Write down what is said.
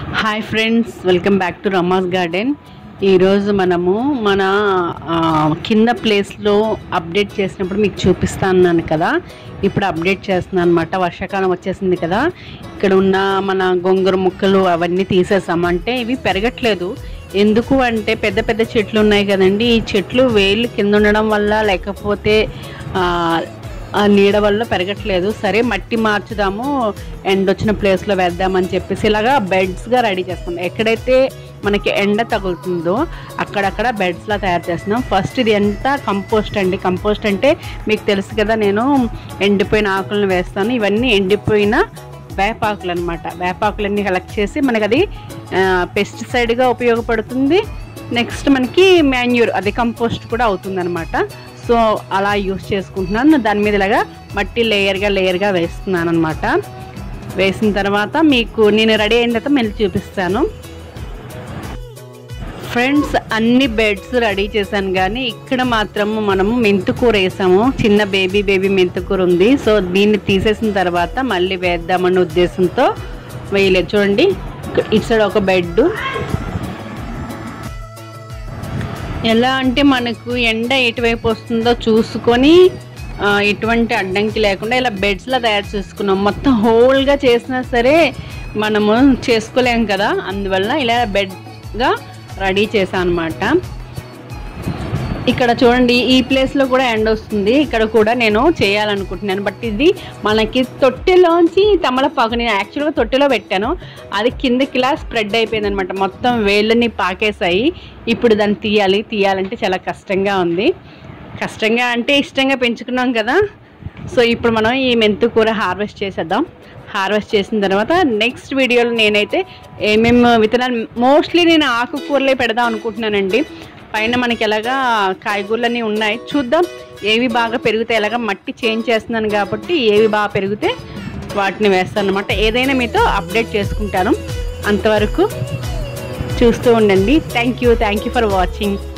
hi friends welcome back to Rama's garden ఈరోజు మనము మన ఆ, కింద ప్లేస్లో అప్డేట్ చేసినప్పుడు మీకు చూపిస్తాను కదా ఇప్పుడు అప్డేట్ చేస్తున్నాను అనమాట వర్షాకాలం వచ్చేసింది కదా ఇక్కడ ఉన్న మన గొంగర ముక్కలు అవన్నీ తీసేసాము అంటే ఇవి పెరగట్లేదు ఎందుకు అంటే పెద్ద పెద్ద చెట్లు ఉన్నాయి కదండి ఈ చెట్లు వేళ్ళు కింద ఉండడం వల్ల లేకపోతే ఆ, ఆ నీడ వల్ల పెరగట్లేదు సరే మట్టి మార్చుదాము ఎండ వచ్చిన ప్లేస్లో వేద్దామని చెప్పేసి ఇలాగా బెడ్స్గా రెడీ చేసుకుందాం ఎక్కడైతే మనకి ఎండ తగులుతుందో అక్కడక్కడ బెడ్స్లా తయారు చేస్తున్నాం ఫస్ట్ ఇది ఎంత కంపోస్ట్ అండి కంపోస్ట్ అంటే మీకు తెలుసు కదా నేను ఎండిపోయిన ఆకులను వేస్తాను ఇవన్నీ ఎండిపోయిన వేపాకులు అనమాట వేపాకులన్నీ కలెక్ట్ చేసి మనకి అది పెస్టిసైడ్గా ఉపయోగపడుతుంది నెక్స్ట్ మనకి మాన్యూర్ అది కంపోస్ట్ కూడా అవుతుంది సో అలా యూస్ చేసుకుంటున్నాను దాని మీద ఇలాగా మట్టి లేయర్గా లేయర్గా వేస్తున్నాను అనమాట వేసిన తర్వాత మీకు నేను రెడీ అయిన తర్వాత మళ్ళీ చూపిస్తాను ఫ్రెండ్స్ అన్ని బెడ్స్ రెడీ చేశాను కానీ ఇక్కడ మాత్రం మనము మెంతుకూర వేసాము చిన్న బేబీ బేబీ మెంతుకూర ఉంది సో దీన్ని తీసేసిన తర్వాత మళ్ళీ వేద్దామన్న ఉద్దేశంతో వేయలేదు చూడండి ఇక్కడ- ఇటు సైడ్ ఒక బెడ్ ఎలా అంటే మనకు ఎండ ఎటువైపు వస్తుందో చూసుకొని ఆ, ఎటువంటి అడ్డంకి లేకుండా ఇలా బెడ్స్లో తయారు చేసుకున్నాం మొత్తం హోల్గా చేసినా సరే మనము చేసుకోలేం కదా అందువల్ల ఇలా బెడ్గా రెడీ చేశాను అనమాట ఇక్కడ చూడండి ఈ ప్లేస్లో కూడా ఎండ వస్తుంది ఇక్కడ కూడా నేను చేయాలనుకుంటున్నాను బట్ ఇది మనకి తొట్టెలోంచి తమలపాకు నేను యాక్చువల్గా తొట్టెలో పెట్టాను అది కిందకి ఇలా స్ప్రెడ్ అయిపోయింది అనమాట మొత్తం వేళ్ళని పాకేసాయి ఇప్పుడు దాన్ని తీయాలి తీయాలంటే చాలా కష్టంగా ఉంది కష్టంగా అంటే ఇష్టంగా పెంచుకున్నాం కదా సో ఇప్పుడు మనం ఈ మెంతు కూర హార్వెస్ట్ చేసేద్దాం హార్వెస్ట్ చేసిన తర్వాత నెక్స్ట్ వీడియోలో నేనైతే ఏమేమి విత్తనాలు మోస్ట్లీ నేను ఆకుకూరలే పెడదాం అనుకుంటున్నానండి పైన మనకి ఎలాగా కాయగూరలన్నీ ఉన్నాయి చూద్దాం ఏవి బాగా పెరిగితే ఎలాగా మట్టి చేంజ్ చేస్తున్నాను కాబట్టి ఏవి బాగా పెరిగితే వాటిని వేస్తాను అనమాట ఏదైనా మీతో అప్డేట్ చేసుకుంటాను అంతవరకు చూస్తూ ఉండండి thank you thank you for watching